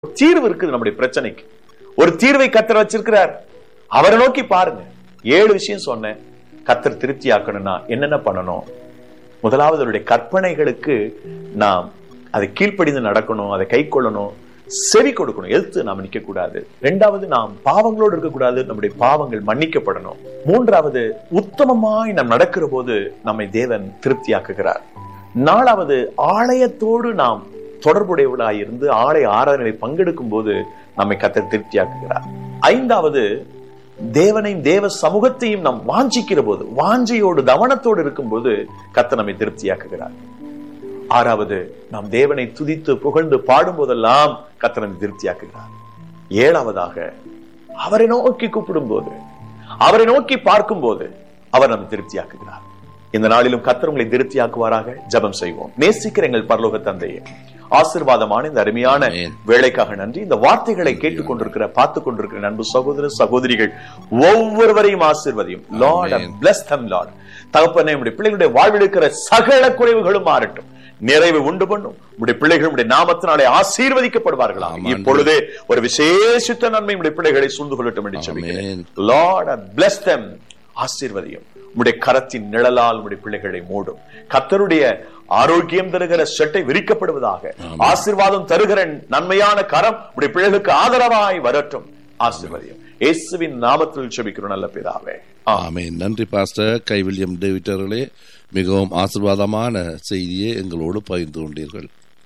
தீர்வு இருக்குது நம்முடைய பிரச்சனைக்கு ஒரு தீர்வை கத்தர் வச்சிருக்கிறார் அவரை நோக்கி பாருங்க ஏழு விஷயம் சொன்னேன் கத்தர் திருப்தி ஆக்கணும்னா என்னென்ன பண்ணணும் முதலாவது அவருடைய கற்பனைகளுக்கு நாம் அதை கீழ்ப்படிந்து நடக்கணும் அதை கை கொள்ளணும் செவி கொடுக்கணும் எதிர்த்து நாம் நிக்க கூடாது இரண்டாவது நாம் பாவங்களோடு இருக்கக்கூடாது நம்முடைய பாவங்கள் மன்னிக்கப்படணும் மூன்றாவது உத்தமமாய் நாம் நடக்கிற போது நம்மை தேவன் திருப்தியாக்குகிறார் நாலாவது ஆலயத்தோடு நாம் தொடர்புடையவர்களாய் இருந்து ஆலய ஆராதனை பங்கெடுக்கும் போது நம்மை கத்த திருப்தியாக்குகிறார் ஐந்தாவது தேவனையும் தேவ சமூகத்தையும் நாம் வாஞ்சிக்கிற போது வாஞ்சையோடு கவனத்தோடு இருக்கும்போது கத்த நம்மை திருப்தியாக்குகிறார் ஆறாவது நாம் தேவனை துதித்து புகழ்ந்து பாடும் போதெல்லாம் கத்த நம்மை திருப்தியாக்குகிறார் ஏழாவதாக அவரை நோக்கி கூப்பிடும் போது அவரை நோக்கி பார்க்கும் போது அவர் நம்மை திருப்தியாக்குகிறார் இந்த நாளிலும் கத்தர் உங்களை திருப்தியாக்குவாராக ஜெபம் செய்வோம் நேசிக்கிற எங்கள் பரலோக தந்தையே ஆசிர்வாதமான இந்த அருமையான Amen. வேலைக்காக நன்றி இந்த வார்த்தைகளை கேட்டுக் கொண்டிருக்கிற பார்த்து கொண்டிருக்கிற நண்பு சகோதர சகோதரிகள் ஒவ்வொருவரையும் ஆசிர்வதியும் lord Amen. Bless them lord தகப்பனே உடைய பிள்ளைகளுடைய வாழ்வில் இருக்கிற சகல குறைவுகளும் மாறட்டும் நிறைவு உண்டு பண்ணும் உடைய பிள்ளைகள் உடைய நாமத்தினாலே ஆசீர்வதிக்கப்படுவார்களாம் ஆமாம். இப்பொழுதே ஒரு விசேஷித்த நன்மை உடைய பிள்ளைகளை சூழ்ந்து கொள்ளட்டும் என்று சொல்லுகிறேன் Amen. லார்ட் பிளஸ் them ஆசீர்வதியும் உம்முடைய கரத்தின் நிழலால் உம்முடைய பிள்ளைகளை மூடும் கத்தருடைய ஆரோக்கியம் தருகிற செட்டை விரிக்கப்படுவதாக ஆசீர்வாதம் தருகிற நன்மையான கரம் உடைய பிள்ளைகளுக்கு ஆதரவாய் வரட்டும் ஆசீர்வதியும் இயேசுவின் நாமத்தில் செபிக்கிறோம் நல்ல பிதாவே ஆமென். ஆமென் நன்றி பாஸ்டர் கை வில்லியம் டேவிட் அவர்களே மிகவும் ஆசீர்வாதமான செய்தியை எங்களோடு பகிர்ந்து கொண்டீர்கள்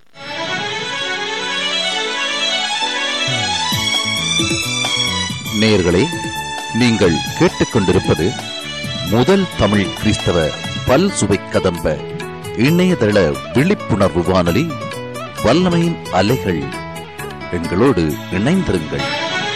நேயர்களே நீங்கள் கேட்டுக்கொண்டிருப்பது முதல் தமிழ் கிறிஸ்தவ பல் சுவை கதம்ப இணையதள விழிப்புணர்வு வானொலி வல்லமையின் அலைகள் எங்களோடு இணைந்திருங்கள்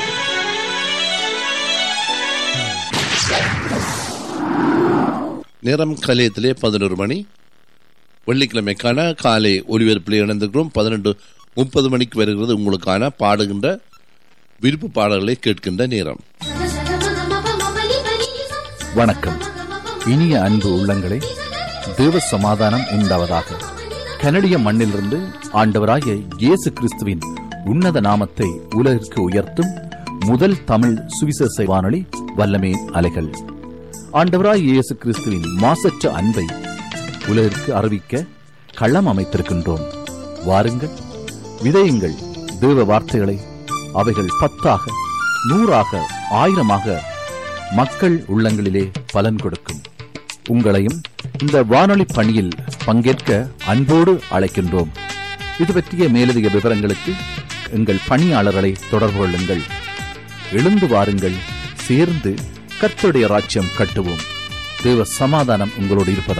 நேரம் கலையத்திலே பதினோரு மணி வெள்ளிக்கிழமைக்கான காலை ஒலிபரப்பில் இணைந்திருக்கிறோம் பதினெண்டு முப்பது மணிக்கு வருகிறது உங்களுக்கான பாடுகின்ற விருப்ப பாடல்களை கேட்கின்ற நேரம் வணக்கம் இனிய அன்பு உள்ளங்களே தேவ சமாதானம் உண்டாவதாக கனடிய மண்ணிலிருந்து ஆண்டவராகிய இயேசு கிறிஸ்துவின் உன்னத நாமத்தை உலகிற்கு உயர்த்தும் முதல் தமிழ் சுவிசேஷ வானொலி வல்லமே அலைகள் ஆண்டவராய் இயேசு கிறிஸ்துவின் மாசற்ற அன்பை உலகிற்கு அறிவிக்க களம் அமைத்திருக்கின்றோம் வாருங்கள் விதையுங்கள் தேவ வார்த்தைகளை அவைகள் பத்தாக நூறாக ஆயிரமாக மக்கள் உள்ளங்களிலே பலன் கொடுக்கும் உங்களையும் இந்த வானொலி பணியில் பங்கேற்க அன்போடு அழைக்கின்றோம் இது பற்றிய மேலதிக விவரங்களுக்கு எங்கள் பணியாளர்களை தொடர்பு கொள்ளுங்கள் எழுந்து வாருங்கள் சேர்ந்து கர்த்தருடைய ராஜ்யம் கட்டுவோம் தேவ சமாதானம் உங்களோடு இருப்பதாக